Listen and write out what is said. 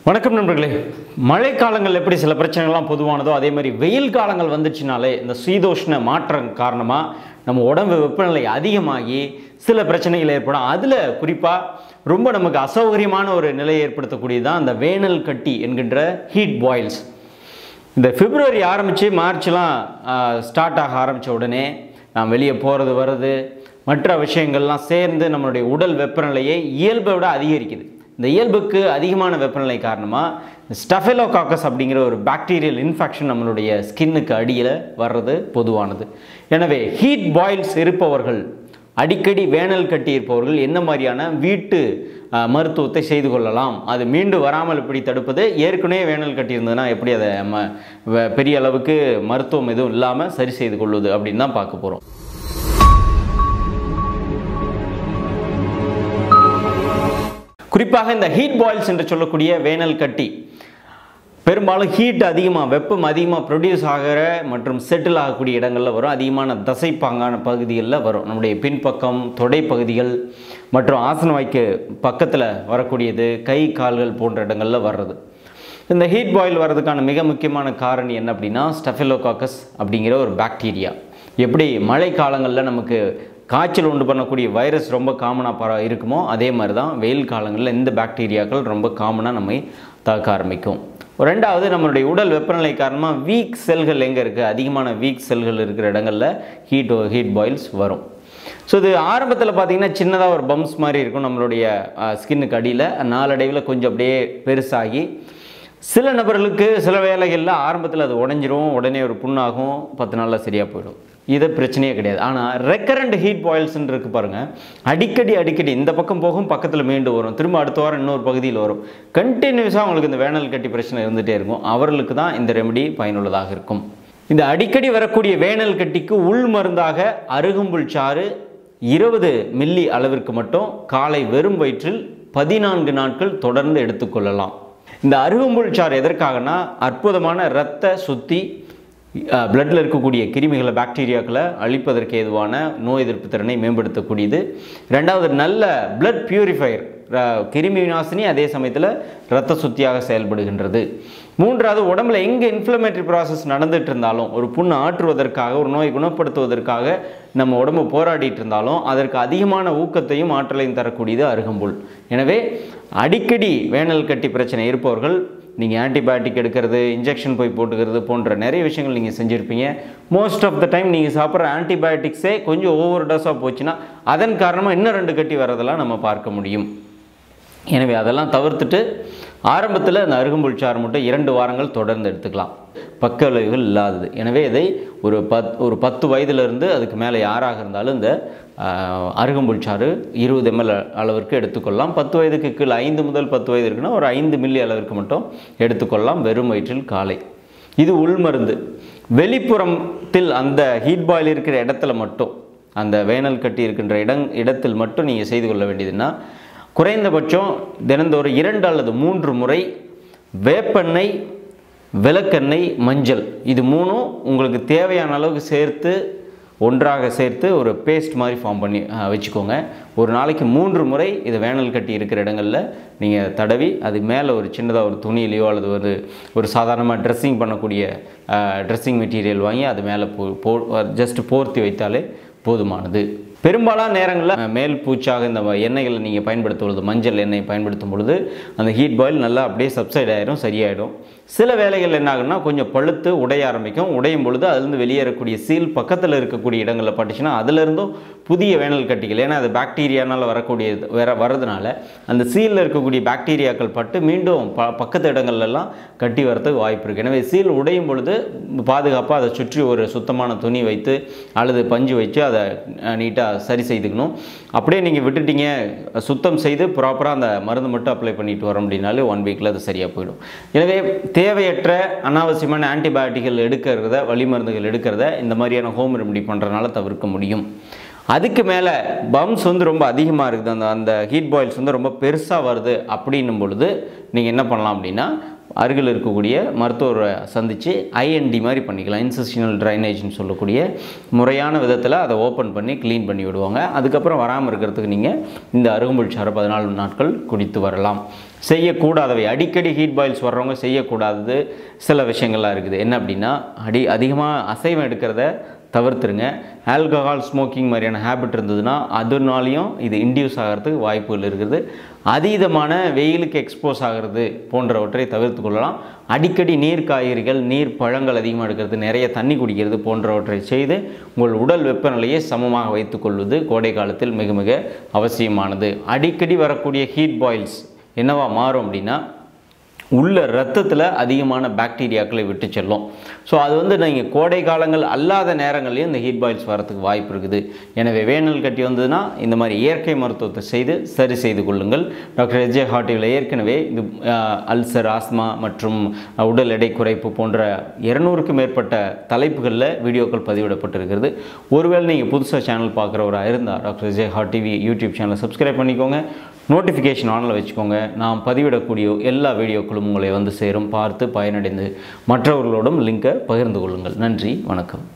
வணக்கம் நண்பர்களே மழை காலங்கள் எப்படி சில பிரச்சனைகள்லாம் பொதுவானதோ அதே மாதிரி வெயில் காலங்கள் வந்துச்சுனாலே இந்த சீதோஷ்ண மாற்றம் காரணமாக நம்ம உடம்பு வெப்பநிலை அதிகமாகி சில பிரச்சனைகள் ஏற்படும் அதில் குறிப்பாக ரொம்ப நமக்கு அசௌகரியமான ஒரு நிலையை ஏற்படுத்தக்கூடியது தான் அந்த வேனல் கட்டி என்கின்ற ஹீட் பாயில்ஸ் இந்த பிப்ரவரி ஆரம்பித்து மார்ச்லாம் ஸ்டார்ட் ஆக ஆரம்பித்த உடனே நாம் வெளியே போகிறது வர்றது மற்ற விஷயங்கள்லாம் சேர்ந்து நம்மளுடைய உடல் வெப்பநிலையை இயல்பை விட அதிகரிக்குது இந்த இயல்புக்கு அதிகமான வெப்பநிலை காரணமாக ஸ்டஃபெலோகாக்கஸ் அப்படிங்கிற ஒரு பாக்டீரியல் இன்ஃபெக்ஷன் நம்மளுடைய ஸ்கின்னுக்கு அடியில் வர்றது பொதுவானது எனவே ஹீட் பாயில்ஸ் இருப்பவர்கள் அடிக்கடி வேனல் கட்டி இருப்பவர்கள் என்ன மாதிரியான வீட்டு அஹ், மருத்துவத்தை செய்து கொள்ளலாம் அது மீண்டு வராமல் எப்படி தடுப்பது ஏற்கனவே வேனல் கட்டி இருந்ததுன்னா எப்படி அதை நம்ம வ- பெரிய அளவுக்கு மருத்துவம் எதுவும் இல்லாமல் சரி செய்து கொள்வது அப்படின்னு தான் பார்க்க போகிறோம் குறிப்பாக இந்த ஹீட் பாயில்ஸ் என்று சொல்லக்கூடிய வேனல் கட்டி பெரும்பாலும் ஹீட் அதிகமாக வெப்பம் அதிகமாக ப்ரொடியூஸ் ஆகிற மற்றும் செட்டில் ஆகக்கூடிய இடங்களில் வரும் அதிகமான தசைப்பாங்கான பகுதிகளில் வரும் நம்முடைய பின்பக்கம் தொடை பகுதிகள் மற்றும் ஆசன வாய்க்கு பக்கத்தில் வரக்கூடியது கை கால்கள் போன்ற இடங்களில் வர்றது இந்த ஹீட் பாயில் வர்றதுக்கான மிக முக்கியமான காரணி என்ன அப்படின்னா ஸ்டெஃபிலோகாக்கஸ் அப்படிங்கிற ஒரு பாக்டீரியா எப்படி மழை காலங்களில் நமக்கு காய்ச்சல் உண்டு பண்ணக்கூடிய வைரஸ் ரொம்ப காமனாக பர இருக்குமோ அதே மாதிரி தான் வெயில் காலங்களில் இந்த பாக்டீரியாக்கள் ரொம்ப காமனாக நம்மை தாக்க ஆரம்பிக்கும் ரெண்டாவது நம்மளுடைய உடல் வெப்பநிலை காரணமாக வீக் செல்கள் எங்கே இருக்குது அதிகமான வீக் செல்கள் இருக்கிற இடங்களில் ஹீட் ஹீட் பாயில்ஸ் வரும் ஸோ இது ஆரம்பத்தில் பார்த்தீங்கன்னா சின்னதாக ஒரு பம்ப்ஸ் மாதிரி இருக்கும் நம்மளுடைய ஸ்கின்னுக்கு அடியில் நாளடைவில் கொஞ்சம் அப்படியே பெருசாகி சில நபர்களுக்கு சில வேலைகளில் ஆரம்பத்தில் அது உடஞ்சிரும் உடனே ஒரு புண்ணாகும் பத்து நாளில் சரியாக போயிடும் இது பிரச்சனையே கிடையாது ஆனால் ரெக்கரண்ட் ஹீட் பாயில்ஸ்ன்னு இருக்கு பாருங்கள் அடிக்கடி அடிக்கடி இந்த பக்கம் போகும் பக்கத்தில் மீண்டும் வரும் திரும்ப அடுத்த வாரம் இன்னொரு பகுதியில் வரும் கண்டினியூஸாக உங்களுக்கு இந்த வேனல் கட்டி பிரச்சனை இருந்துகிட்டே இருக்கும் அவர்களுக்கு தான் இந்த ரெமெடி பயனுள்ளதாக இருக்கும் இந்த அடிக்கடி வரக்கூடிய வேனல் கட்டிக்கு உள் மருந்தாக அருகம்புல் சாறு இருபது மில்லி அளவிற்கு மட்டும் காலை வெறும் வயிற்றில் பதினான்கு நாட்கள் தொடர்ந்து எடுத்துக்கொள்ளலாம் இந்த அருகம்புல் சாறு எதற்காகனா அற்புதமான இரத்த சுத்தி பிளட்டில் இருக்கக்கூடிய கிருமிகளை பாக்டீரியாக்களை அழிப்பதற்கு ஏதுவான நோய் எதிர்ப்பு திறனை மேம்படுத்தக்கூடியது ரெண்டாவது நல்ல பிளட் பியூரிஃபையர் கிருமி நாசினி அதே சமயத்தில் இரத்த சுத்தியாக செயல்படுகின்றது மூன்றாவது உடம்புல எங்கே இன்ஃப்ளமேட்டரி ப்ராசஸ் நடந்துட்டு இருந்தாலும் ஒரு புண்ணு ஆற்றுவதற்காக ஒரு நோய் குணப்படுத்துவதற்காக நம்ம உடம்பு போராடிட்டு இருந்தாலும் அதற்கு அதிகமான ஊக்கத்தையும் ஆற்றலையும் தரக்கூடியது அருகம்புல் எனவே அடிக்கடி வேனல் கட்டி பிரச்சனை இருப்பவர்கள் நீங்கள் ஆன்டிபயோட்டிக் எடுக்கிறது இன்ஜெக்ஷன் போய் போட்டுக்கிறது போன்ற நிறைய விஷயங்கள் நீங்கள் செஞ்சுருப்பீங்க மோஸ்ட் ஆஃப் த டைம் நீங்கள் சாப்பிட்ற ஆன்டிபயோட்டிக்ஸே கொஞ்சம் ஓவர் டோஸாக போச்சுன்னா அதன் காரணமாக இன்னும் ரெண்டு கட்டி வரதெல்லாம் நம்ம பார்க்க முடியும் எனவே அதெல்லாம் தவிர்த்துட்டு ஆரம்பத்தில் அந்த அருகம்புல் சாறு மட்டும் இரண்டு வாரங்கள் தொடர்ந்து எடுத்துக்கலாம் பக்க விளைவுகள் இல்லாதது எனவே இதை ஒரு பத் ஒரு பத்து வயதிலிருந்து அதுக்கு மேலே யாராக இருந்தாலும் இந்த ஆஹ், அருகம்புல் சாறு இருபது எம்எல் அளவிற்கு எடுத்துக்கொள்ளலாம் பத்து வயதுக்கு கீழே ஐந்து முதல் பத்து வயது இருக்குன்னா ஒரு ஐந்து மில்லி அளவிற்கு மட்டும் எடுத்துக்கொள்ளலாம் வெறும் வயிற்றில் காலை இது உள்மருந்து வெளிப்புறத்தில் அந்த ஹீட் பாயில் இருக்கிற இடத்துல மட்டும் அந்த வேனல் கட்டி இருக்கின்ற இடங் இடத்தில் மட்டும் நீங்கள் செய்து கொள்ள வேண்டியதுன்னா குறைந்தபட்சம் தினந்தோறும் இரண்டு அல்லது மூன்று முறை வேப்பெண்ணெய் விளக்கெண்ணெய் மஞ்சள் இது மூணும் உங்களுக்கு தேவையான அளவுக்கு சேர்த்து ஒன்றாக சேர்த்து ஒரு பேஸ்ட் மாதிரி ஃபார்ம் பண்ணி அஹ், வச்சுக்கோங்க ஒரு நாளைக்கு மூன்று முறை இது வேனல் கட்டி இருக்கிற இடங்களில் நீங்கள் தடவி அது மேலே ஒரு சின்னதாக ஒரு துணியிலையோ அல்லது ஒரு ஒரு சாதாரணமாக ட்ரெஸ்ஸிங் பண்ணக்கூடிய ட்ரெஸ்ஸிங் மெட்டீரியல் வாங்கி அது மேலே போ போ ஜஸ்ட் போர்த்தி வைத்தாலே போதுமானது பெரும்பாலான நேரங்களில் மேல் பூச்சாக இந்த எண்ணெய்களை நீங்கள் பயன்படுத்தும் பொழுது மஞ்சள் எண்ணெய் பயன்படுத்தும் பொழுது அந்த ஹீட் பாயில் நல்லா அப்படியே சப்சைட் ஆயிரும் சரியாயிடும் சில வேலைகள் என்ன ஆகும்னா கொஞ்சம் பழுத்து உடைய ஆரம்பிக்கும் உடையும் பொழுது அதுலேருந்து வெளியேறக்கூடிய சீல் பக்கத்தில் இருக்கக்கூடிய இடங்களில் பட்டுச்சுன்னா அதுலேருந்தும் புதிய வேனல் கட்டிகள் ஏன்னா அது பாக்டீரியானால் வரக்கூடியது வேற வரதுனால அந்த சீலில் இருக்கக்கூடிய பாக்டீரியாக்கள் பட்டு மீண்டும் ப பக்கத்து இடங்கள்லாம் கட்டி வரதுக்கு வாய்ப்பு இருக்குது எனவே சீல் உடையும் பொழுது பாதுகாப்பாக அதை சுற்றி ஒரு சுத்தமான துணி வைத்து அல்லது பஞ்சு வச்சு அதை நீட்டாக சரி செய்துக்கணும் அப்படியே நீங்கள் விட்டுட்டீங்க சுத்தம் செய்து ப்ராப்பராக அந்த மருந்து மட்டும் அப்ளை பண்ணிட்டு வரோம் அப்படின்னாலே ஒன் வீக்கில் அது சரியாக போயிடும் எனவே தேவையற்ற அனாவசியமான ஆன்டிபயோட்டிகள் எடுக்கிறத வழி மருந்துகள் எடுக்கிறத இந்த மாதிரியான ஹோம் ரெமெடி பண்ணுறதுனால தவிர்க்க முடியும் அதுக்கு மேலே பம்ஸ் வந்து ரொம்ப அதிகமாக இருக்குது அந்த அந்த ஹீட் பாயில்ஸ் வந்து ரொம்ப பெருசாக வருது அப்படின்னும் பொழுது நீங்கள் என்ன பண்ணலாம் அப்படின்னா அருகில் இருக்கக்கூடிய மருத்துவரை சந்தித்து ஐஎன்டி மாதிரி பண்ணிக்கலாம் இன்செஷனல் ட்ரைனேஜ்னு சொல்லக்கூடிய முறையான விதத்தில் அதை ஓப்பன் பண்ணி க்ளீன் பண்ணி விடுவாங்க அதுக்கப்புறம் வராமல் இருக்கிறதுக்கு நீங்கள் இந்த அருகம்புல் சாறை பதினாலு நாட்கள் குடித்து வரலாம் செய்யக்கூடாதவை அடிக்கடி ஹீட் பாயில்ஸ் வர்றவங்க செய்யக்கூடாதது சில விஷயங்கள்லாம் இருக்குது என்ன அப்படின்னா அடி அதிகமாக அசைவம் எடுக்கிறத தவிர்த்துருங்க ஆல்கஹால் ஸ்மோக்கிங் மாதிரியான ஹேபிட் இருந்ததுன்னா அதனாலையும் இது இன்டியூஸ் ஆகிறதுக்கு வாய்ப்புகள் இருக்குது அதீதமான வெயிலுக்கு எக்ஸ்போஸ் ஆகிறது போன்றவற்றை தவிர்த்து கொள்ளலாம் அடிக்கடி நீர் காய்கறிகள் நீர் பழங்கள் அதிகமாக எடுக்கிறது நிறைய தண்ணி குடிக்கிறது போன்றவற்றை செய்து உங்கள் உடல் வெப்பநிலையை சமமாக வைத்துக்கொள்வது கோடை காலத்தில் மிக மிக அவசியமானது அடிக்கடி வரக்கூடிய ஹீட் பாயில்ஸ் என்னவா மாறும் அப்படின்னா உள்ள ரத்தத்தில் அதிகமான பாக்டீரியாக்களை விட்டு செல்லும் ஸோ அது வந்து நீங்கள் கோடை காலங்கள் அல்லாத நேரங்கள்லையும் இந்த ஹீட் பாயில்ஸ் வரத்துக்கு வாய்ப்பு இருக்குது எனவே வேனல் கட்டி வந்ததுன்னா இந்த மாதிரி இயற்கை மருத்துவத்தை செய்து சரி செய்து கொள்ளுங்கள் டாக்டர் எஜே ஹாட்டிவில் ஏற்கனவே இது அல்சர் ஆஸ்மா மற்றும் உடல் எடை குறைப்பு போன்ற இருநூறுக்கும் மேற்பட்ட தலைப்புகளில் வீடியோக்கள் பதிவிடப்பட்டிருக்கிறது ஒருவேளை நீங்கள் புதுசாக சேனல் பார்க்குறவராக இருந்தால் doctor EJ hot TV YouTube சேனலை சப்ஸ்கிரைப் பண்ணிக்கோங்க நோட்டிஃபிகேஷன் ஆனில் வச்சுக்கோங்க நாம் பதிவிடக்கூடிய எல்லா வீடியோக்களும் உங்களை வந்து சேரும் பார்த்து பயனடைந்து மற்றவர்களோடும் லிங்கை பகிர்ந்து கொள்ளுங்கள் நன்றி வணக்கம்